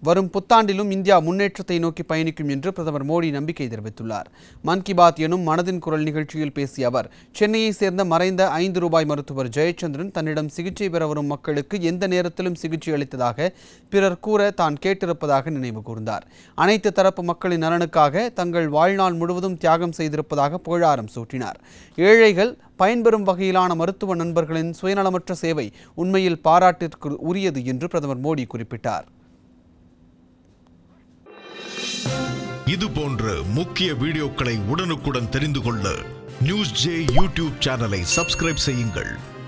வரும் புத்தாண்டிலும் இந்தியா முன்னேற்றத்தை நோக்கி பயணிக்கும் என்று பிரதமர் மோடி நம்பிக்கை தெரிவித்துள்ளார் மன் கி பாத் எனும் மனதின் குரல் நிகழ்ச்சியில் பேசிய அவர் சென்னையை சேர்ந்த மறைந்த ஐந்து ரூபாய் மருத்துவர் ஜெயச்சந்திரன் தன்னிடம் சிகிச்சை பெற வரும் மக்களுக்கு எந்த நேரத்திலும் சிகிச்சை அளித்ததாக பிறர் கூற தான் கேட்டிருப்பதாக நினைவு கூர்ந்தார் அனைத்து தரப்பு மக்களின் நலனுக்காக தங்கள் வாழ்நாள் முழுவதும் தியாகம் செய்திருப்பதாக புகழாரம் சூட்டினார் ஏழைகள் பயன்பெறும் வகையிலான மருத்துவ நண்பர்களின் சுயநலமற்ற சேவை உண்மையில் பாராட்டிற்கு உரியது என்று பிரதமர் மோடி குறிப்பிட்டார் இது போன்ற முக்கிய வீடியோக்களை உடனுக்குடன் தெரிந்து கொள்ள நியூஸ் ஜே யூடியூப் சேனலை சப்ஸ்கிரைப் செய்யுங்கள்